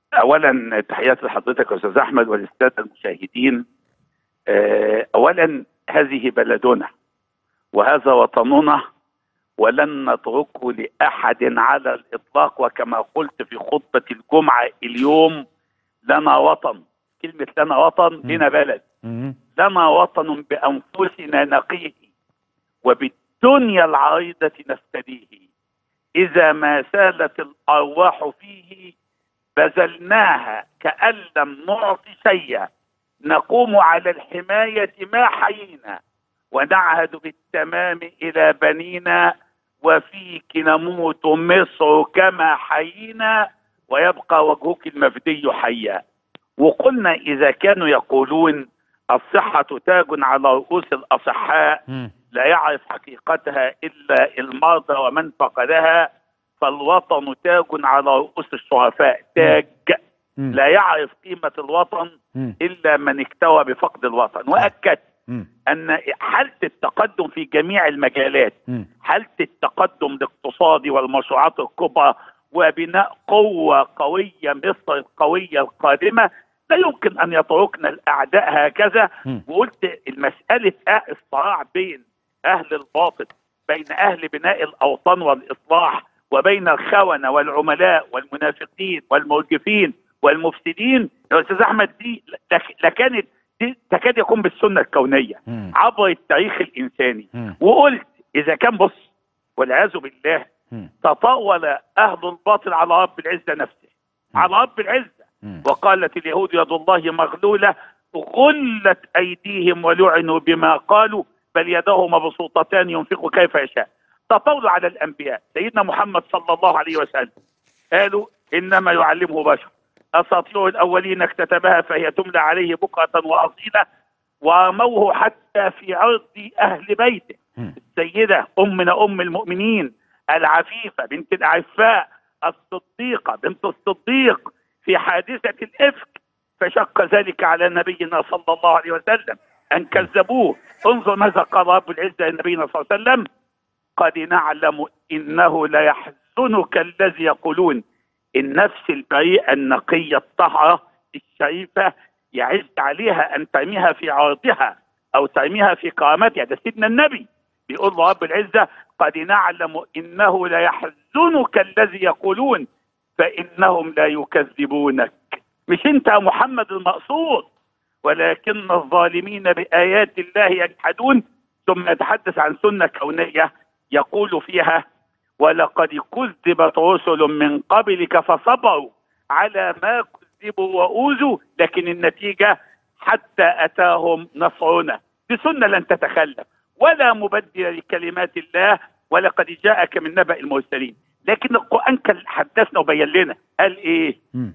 اولا تحياتي لحضرتك يا استاذ احمد وللساده المشاهدين آه، اولا هذه بلدنا وهذا وطننا ولن نتركه لاحد على الاطلاق وكما قلت في خطبه الجمعه اليوم لنا وطن كلمه لنا وطن لنا بلد مم. لنا وطن بانفسنا نقيه وبالدنيا العريضه نفتديه اذا ما سالت الارواح فيه بذلناها كأن لم نعط شيئا نقوم على الحماية ما حيينا ونعهد بالتمام إلى بنينا وفيك نموت مصر كما حيينا ويبقى وجهك المفدي حيا وقلنا إذا كانوا يقولون الصحة تاج على رؤوس الأصحاء مم. لا يعرف حقيقتها إلا المرضى ومن فقدها فالوطن تاج على رؤوس الشرفاء تاج مم. لا يعرف قيمة الوطن مم. إلا من اكتوى بفقد الوطن وأكدت مم. أن حالة التقدم في جميع المجالات مم. حالة التقدم الاقتصادي والمشروعات الكبرى وبناء قوة قوية مصر القوية القادمة لا يمكن أن يتركنا الأعداء هكذا مم. وقلت المسألة آه الصراع بين أهل الباطل بين أهل بناء الأوطان والإصلاح وبين الخونة والعملاء والمنافقين والمرجفين والمفسدين يا أستاذ أحمد دي لك- لكانت دي تكاد يكون بالسنة الكونية مم. عبر التاريخ الإنساني مم. وقلت إذا كان بص والعياذ بالله مم. تطاول أهل الباطل على رب العزة نفسه على رب العزة مم. وقالت اليهود يد الله مغلولة غلت أيديهم ولعنوا بما قالوا بل يداه مبسوطتان ينفق كيف يشاء تطاولوا على الأنبياء سيدنا محمد صلى الله عليه وسلم قالوا إنما يعلمه بشر أساطير الأولين اكتتبها فهي تملى عليه بكرة وأصيلة ورموه حتى في عرض أهل بيته مم. السيدة أمنا أم المؤمنين العفيفة بنت الأعفاء الصديقة بنت الصديق في حادثة الإفك فشق ذلك على نبينا صلى الله عليه وسلم أن كذبوه انظر ماذا قال رب العزة لنبينا صلى الله عليه وسلم قد نعلم إنه ليحزنك الذي يقولون النفس البريئة النقية الطهرة الشريفة يعز عليها أن ترميها في عرضها أو ترميها في كرامتها ده سيدنا النبي بيقول له رب العزة قد نعلم إنه ليحزنك الذي يقولون فإنهم لا يكذبونك مش أنت يا محمد المقصود ولكن الظالمين بآيات الله يجحدون ثم يتحدث عن سنة كونية يقول فيها ولقد كذبت رسل من قبلك فصبروا على ما كذبوا وأوذوا لكن النتيجة حتى أتاهم نصرنا دي سنة لن تتخلف ولا مبدل لكلمات الله ولقد جاءك من نبأ المرسلين لكن القرآن كان حدثنا وبين لنا قال إيه مم.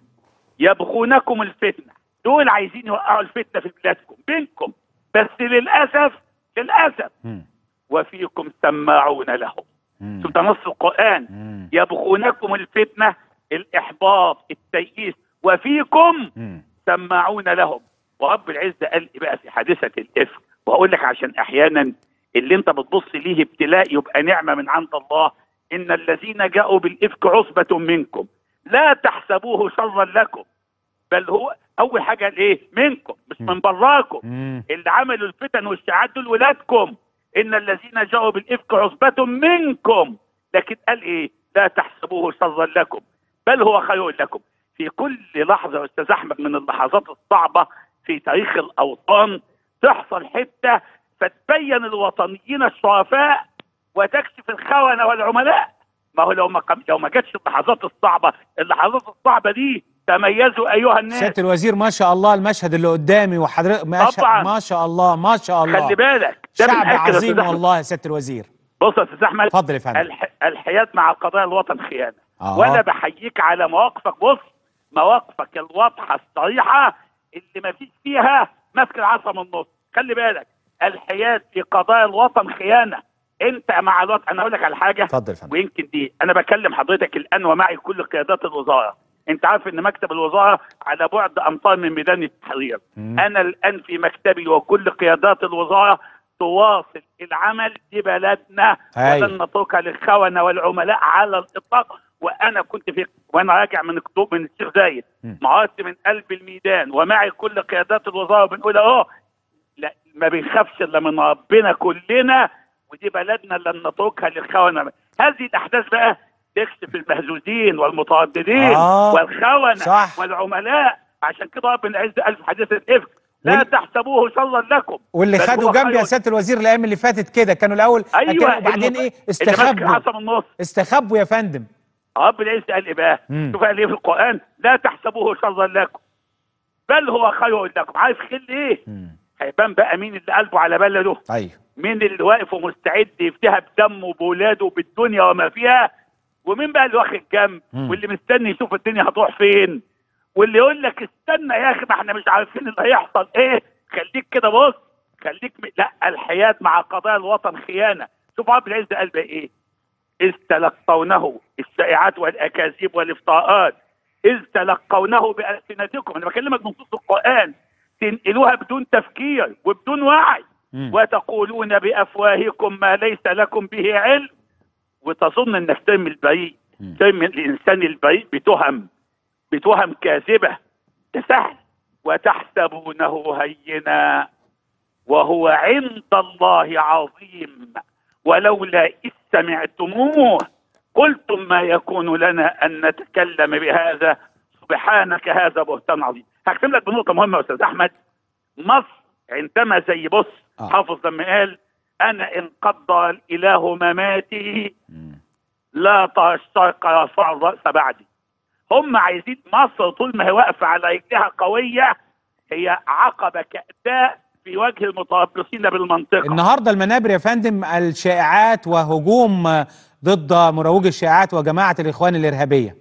يبغونكم الفتنة دول عايزين يوقعوا الفتنة في بلادكم بينكم بس للأسف للأسف مم. وفيكم سماعون لهم مم. شوف ده نص القرآن مم. يبغونكم الفتنة الإحباط التيئيس وفيكم مم. سماعون لهم ورب العزة قال إيه بقى في حادثة الإفك وهقول لك عشان أحيانا اللي أنت بتبص ليه ابتلاء يبقى نعمة من عند الله إن الذين جاءوا بالإفك عصبة منكم لا تحسبوه شرا لكم بل هو أول حاجة قال إيه منكم مش من براكم مم. اللي عملوا الفتن والشعات دول ولادكم ان الذين جاءوا بالافك عصبة منكم لكن قال ايه لا تحسبوه شرا لكم بل هو خير لكم في كل لحظة يا استاذ احمد من اللحظات الصعبة في تاريخ الاوطان تحصل حتة فتبين الوطنيين الشرفاء وتكشف الخونة والعملاء ما هو لو ما قم... لو ما جاتش اللحظات الصعبة اللحظات الصعبة دي تميزوا ايها الناس سياده الوزير ما شاء الله المشهد اللي قدامي وحضرتك ما شاء طبعاً. ما شاء الله ما شاء الله خلي بالك ده شعب بنأكد يا عظيم أستاذ أحمد. والله يا سياده الوزير بص يا استاذ احمد اتفضل يا فندم الح... الحياد مع قضايا الوطن خيانه آه. وانا بحييك على مواقفك بص مواقفك الواضحه الصريحه اللي ما فيش فيها ماسك العصا من النص خلي بالك الحياد في قضايا الوطن خيانه انت مع الوطن انا اقول لك على حاجه اتفضل يا فندم ويمكن دي انا بكلم حضرتك الان ومعي كل قيادات الوزاره انت عارف ان مكتب الوزاره على بعد امتار من ميدان التحرير مم. انا الان في مكتبي وكل قيادات الوزاره تواصل العمل في بلدنا هاي. ولن نتركها للخونه والعملاء على الاطلاق وانا كنت في وانا راجع من اكتوبر من الشيخ زايد مم. معاذ من قلب الميدان ومعي كل قيادات الوزاره بنقول اهو لا ما بنخافش الا من ربنا كلنا ودي بلدنا لن نتركها للخونه هذه الاحداث بقى تكشف المهزوزين والمترددين آه. والخونه صح. والعملاء عشان كده ربنا عز قال في حديث الافك لا وال- تحسبوه شرا لكم واللي بل خدوا هو جنب يا خير. سياده الوزير الايام اللي فاتت كده كانوا الاول ايوه كانوا وبعدين الم- ايه اللي ماسك استخبوا حسب النص استخبوا يا فندم رب العزة قال ايه بقى؟ مم. شوف قال ايه في القرآن لا تحسبوه شرا لكم بل هو خير لكم عارف خير ايه؟ مم. هيبان بقى مين اللي قلبه على بلده ايوه مين اللي واقف ومستعد يفتها بدمه وبولاده وبالدنيا وما فيها ومين بقى اللي واخد جنب مم. واللي مستني يشوف الدنيا هتروح فين واللي يقول لك استنى يا اخي ما احنا مش عارفين اللي هيحصل ايه خليك كده بص خليك م... لا الحياة مع قضايا الوطن خيانة شوف عبد العزة قال بقى ايه إذ تلقونه الشائعات والأكاذيب والإفتاءات إذ تلقونه بألسنتكم أنا بكلمك من نصوص القرآن تنقلوها بدون تفكير وبدون وعي مم. وتقولون بأفواهكم ما ليس لكم به علم وتظن أنك ترمي البريء مم. ترمي الإنسان البريء بتهم بتهم كاذبة ده سهل وتحسبونه هينا وهو عند الله عظيم ولولا إذ سمعتموه قلتم ما يكون لنا أن نتكلم بهذا سبحانك هذا بهتان عظيم هكتب لك بنقطة مهمة يا أستاذ أحمد مصر عندما زي بص آه. حافظ لما قال أنا إن قدر الإله مماتي مم. لا تشترق رفع الرأس بعدي هم عايزين مصر طول ما هي واقفة على رجلها قوية هي عقبة كأداء في وجه المتربصين بالمنطقة النهارده المنابر يا فندم الشائعات وهجوم آه، ضد مروج الشائعات وجماعه الاخوان الارهابيه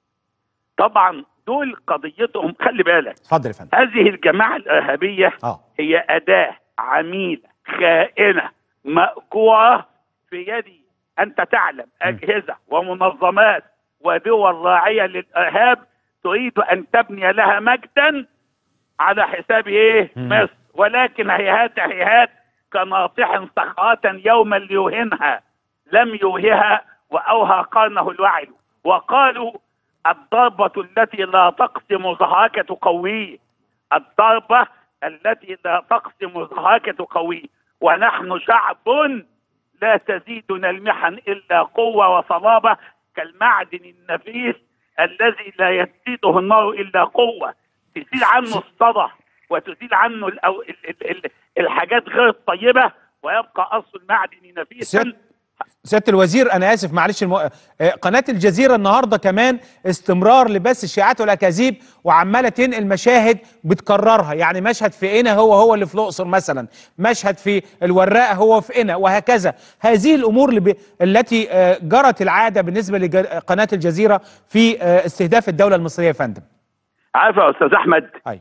طبعا دول قضيتهم خلي بالك اتفضل يا فندم هذه الجماعة الإرهابية اه هي أداة عميلة خائنة مأجورة في يد أنت تعلم أجهزة ومنظمات ودول راعية للإرهاب تريد أن تبني لها مجدا على حساب إيه مم. مصر ولكن هيهات هيهات كناطح صخرة يوما ليوهنها لم يوهها وأوهى قرنه الوعد وقالوا الضربة التي لا تقسم ضحاكة تقويه الضربة التي لا تقسم ضحاكة تقويه ونحن شعب لا تزيدنا المحن إلا قوة وصلابة كالمعدن النفيس الذي لا يزيده النار إلا قوة تزيل عنه الصدى وتزيل عنه الأو... ال... ال... ال... الحاجات غير الطيبة ويبقى أصل المعدن نفيسا سيادة سياده الوزير انا اسف معلش المو... آه، قناه الجزيره النهارده كمان استمرار لبث الشائعات والاكاذيب وعماله تنقل مشاهد بتكررها يعني مشهد في قنا هو هو اللي في الاقصر مثلا مشهد في الوراق هو في قنا وهكذا هذه الامور اللي ب... التي آه، جرت العاده بالنسبه لقناه الجزيره في آه، استهداف الدوله المصريه يا فندم عارف يا أستاذ أحمد ايوه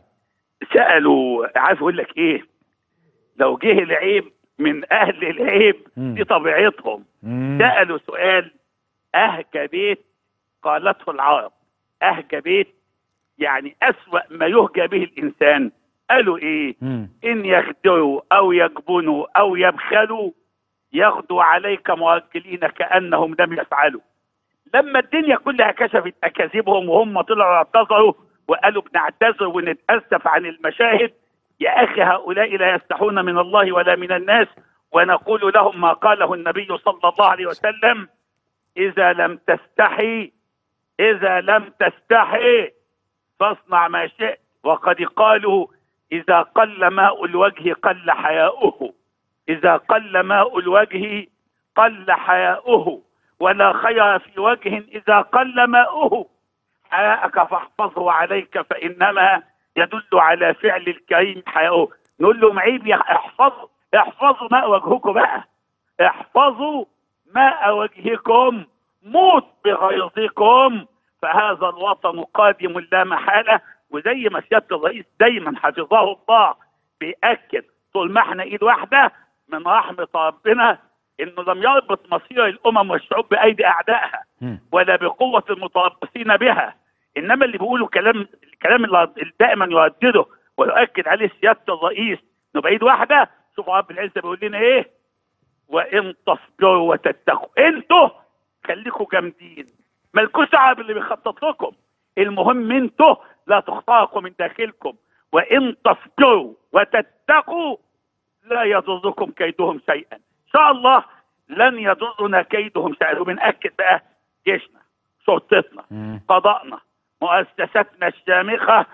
سألوا عارف أقول لك إيه لو جه العيب من أهل العيب مم. دي طبيعتهم مم. سألوا سؤال أهجى بيت قالته العرب أهجى بيت يعني أسوأ ما يهجى به الإنسان قالوا إيه مم. إن يخدعوا أو يجبنوا أو يبخلوا يغدوا عليك موكلين كأنهم لم يفعلوا لما الدنيا كلها كشفت أكاذيبهم وهم طلعوا اعتذروا وقالوا بنعتذر ونتأسف عن المشاهد يا أخي هؤلاء لا يستحون من الله ولا من الناس ونقول لهم ما قاله النبي صلى الله عليه وسلم إذا لم تستحي إذا لم تستحي فاصنع ما شئت وقد قالوا إذا قل ماء الوجه قل حياؤه إذا قل ماء الوجه قل حياؤه ولا خير في وجه إذا قل ماؤه حياءك فاحفظه عليك فإنما يدل على فعل الكريم حياؤه نقول لهم عيب يا احفظوا احفظوا ماء وجهكم بقى احفظوا ماء وجهكم موت بغيظكم فهذا الوطن قادم لا محالة وزي ما سيادة الرئيس دايما حفظه الله بيأكد طول ما احنا ايد واحدة من رحمة ربنا انه لم يربط مصير الامم والشعوب بايدي اعدائها مم. ولا بقوة المتربصين بها انما اللي بيقولوا كلام الكلام اللي اللي دائما يردده ويؤكد عليه سيادة الرئيس انه بايد واحدة شوفوا رب العزة بيقول لنا ايه وان تصبروا وتتقوا انتوا خليكوا جامدين مالكوش دعوه باللي بيخطط لكم المهم انتوا لا تخطئوا من داخلكم وان تصبروا وتتقوا لا يضركم كيدهم شيئا ان شاء الله لن يضرنا كيدهم شيئا وبنأكد بقى جيشنا شرطتنا مم. قضاءنا مؤسساتنا الشامخة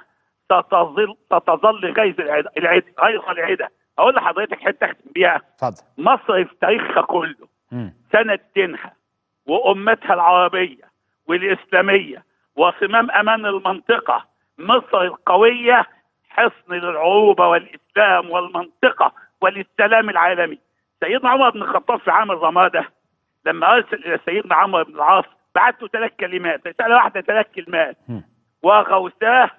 ستظل ستظل غيظ العدة العدة غيظ العدة اقول لحضرتك حته اختم بيها اتفضل مصر في تاريخها كله مم. سند دينها وامتها العربيه والاسلاميه وصمام امان المنطقه مصر القويه حصن للعروبه والاسلام والمنطقه وللسلام العالمي سيدنا عمر بن الخطاب في عام الرماده لما ارسل الى سيدنا عمرو بن العاص بعت له ثلاث كلمات رساله واحده ثلاث كلمات مم. وغوثاه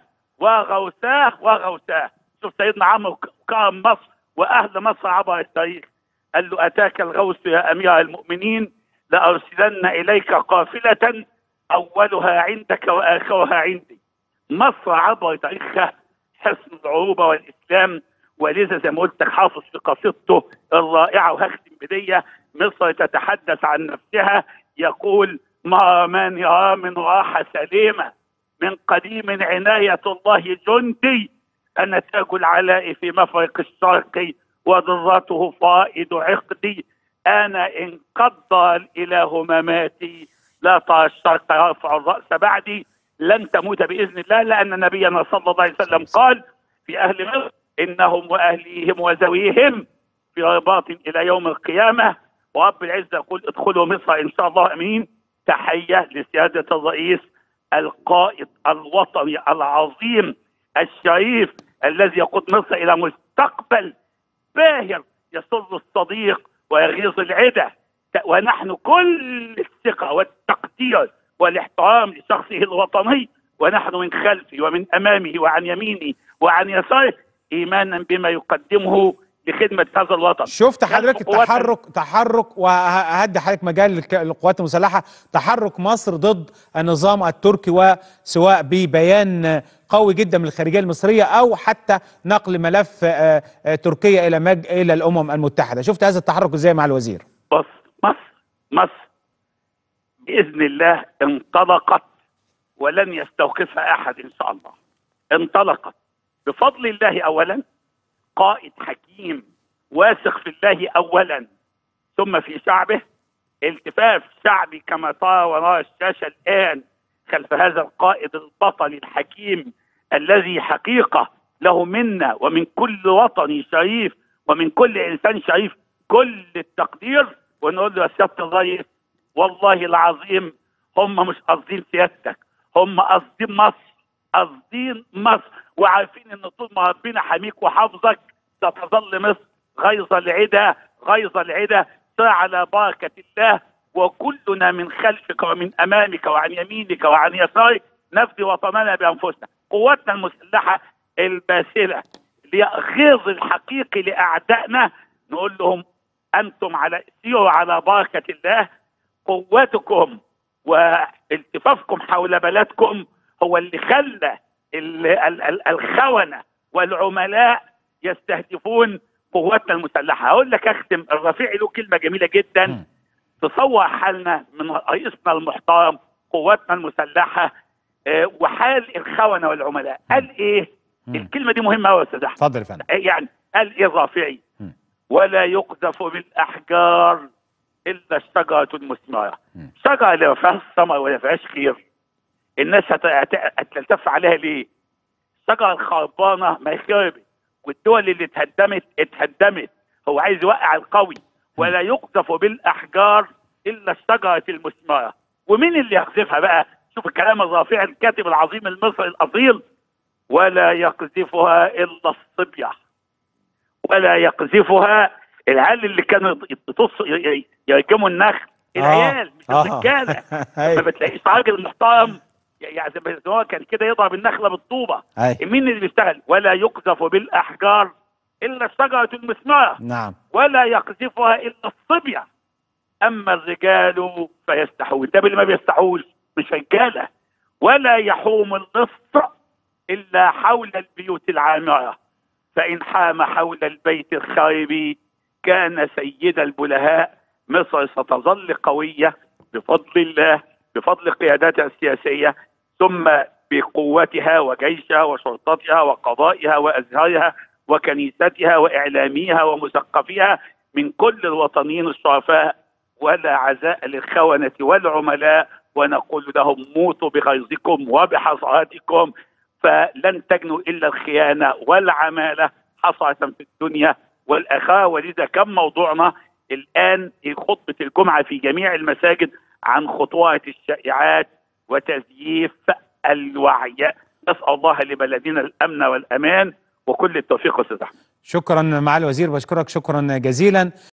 وغوثاه وغوثاه شوف سيدنا عمرو كرم مصر واهل مصر عبر التاريخ قال له اتاك الغوث يا امير المؤمنين لارسلن اليك قافله اولها عندك واخرها عندي مصر عبر تاريخها حصن العروبه والاسلام ولذا زي ما قلت لك حافظ في قصيدته الرائعه وهختم بديه مصر تتحدث عن نفسها يقول ما من يرى من راحه سليمه من قديم عناية الله جندي أنا تاج العلاء في مفرق الشرق وضرته فائد عقدي أنا إن قضى الإله مماتي لا ترى الشرق يرفع الرأس بعدي لن تموت بإذن الله لأن نبينا صلى الله عليه وسلم قال في أهل مصر إنهم وأهليهم وزويهم في رباط إلى يوم القيامة ورب العزة يقول ادخلوا مصر إن شاء الله أمين تحية لسيادة الرئيس القائد الوطني العظيم الشريف الذي يقود مصر الى مستقبل باهر يسر الصديق ويغيظ العدة ونحن كل الثقة والتقدير والاحترام لشخصه الوطني ونحن من خلفه ومن امامه وعن يمينه وعن يساره ايمانا بما يقدمه لخدمة هذا الوطن شفت حضرتك نحن قوات التحرك تحرك وهدي حضرتك مجال للك- للقوات المسلحه تحرك مصر ضد النظام التركي وسواء ببيان قوي جدا من الخارجيه المصريه او حتى نقل ملف آه، آه، تركيا الى مج... الى الامم المتحده شفت هذا التحرك ازاي مع الوزير بص مصر مصر بإذن الله انطلقت ولن يستوقفها أحد إن شاء الله انطلقت بفضل الله أولا قائد حكيم واثق في الله أولا ثم في شعبه التفاف شعبي كما ترى وراء الشاشة الآن خلف هذا القائد البطل الحكيم الذي حقيقة له منا ومن كل وطني شريف ومن كل إنسان شريف كل التقدير ونقول له يا سيادة الرئيس والله العظيم هم مش قاصدين سيادتك هم قاصدين مصر قاصدين مصر وعارفين ان طول ما ربنا حميك وحافظك ستظل مصر غيظ العدا غيظ العدا سر على بركة الله وكلنا من خلفك ومن امامك وعن يمينك وعن يسارك نفدي وطننا بانفسنا قواتنا المسلحه الباسله لغيظ الحقيقي لاعدائنا نقول لهم انتم على سيروا على بركه الله قوتكم والتفافكم حول بلدكم هو اللي خلى ال- ال- ال- الخونه والعملاء يستهدفون قواتنا المسلحه هقول لك اختم الرفيع له كلمه جميله جدا مم. تصور حالنا من رئيسنا المحترم قواتنا المسلحه آه، وحال الخونه والعملاء قال ايه مم. الكلمه دي مهمه قوي يا استاذ احمد اتفضل يا فندم يعني قال ايه الرافعي مم. ولا يقذف بالاحجار الا الشجره المثمره مم. شجره اللي ما فيهاش ثمر ولا فيهاش خير الناس هت- هت- هتلتف عليها ليه؟ الشجره الخربانه ما هي خربت والدول اللي اتهدمت اتهدمت هو عايز يوقع القوي ولا يقذف بالاحجار الا الشجره المثمره ومين اللي يقذفها بقى؟ شوف الكلام الرافع الكاتب العظيم المصري الاصيل ولا يقذفها الا الصبيه ولا يقذفها العيال اللي كانوا يتص- ي- ي- يركموا النخل العيال مش آه. الرجاله ما أيوة. بتلاقيش راجل محترم يعني زي ما هو كان كده يضرب النخله بالطوبه أيوة. مين اللي بيشتغل ولا يقذف بالاحجار الا الشجره المثمره نعم ولا يقذفها الا الصبيه اما الرجال فيستحون ده اللي ما بيستحوش مش رجاله ولا يحوم اللص الا حول البيوت العامره فان حام حول البيت الخارب كان سيد البلهاء مصر ستظل قويه بفضل الله بفضل قياداتها السياسيه ثم بقوتها وجيشها وشرطتها وقضائها وازهارها وكنيستها واعلاميها ومثقفيها من كل الوطنيين الشرفاء ولا عزاء للخونه والعملاء ونقول لهم موتوا بغيظكم وبحصاتكم فلن تجنوا الا الخيانه والعماله حصلة في الدنيا والاخاء ولذا كم موضوعنا الان في خطبه الجمعه في جميع المساجد عن خطوات الشائعات وتزييف الوعي نسال الله لبلدنا الامن والامان وكل التوفيق استاذ احمد شكرا معالي الوزير بشكرك شكرا جزيلا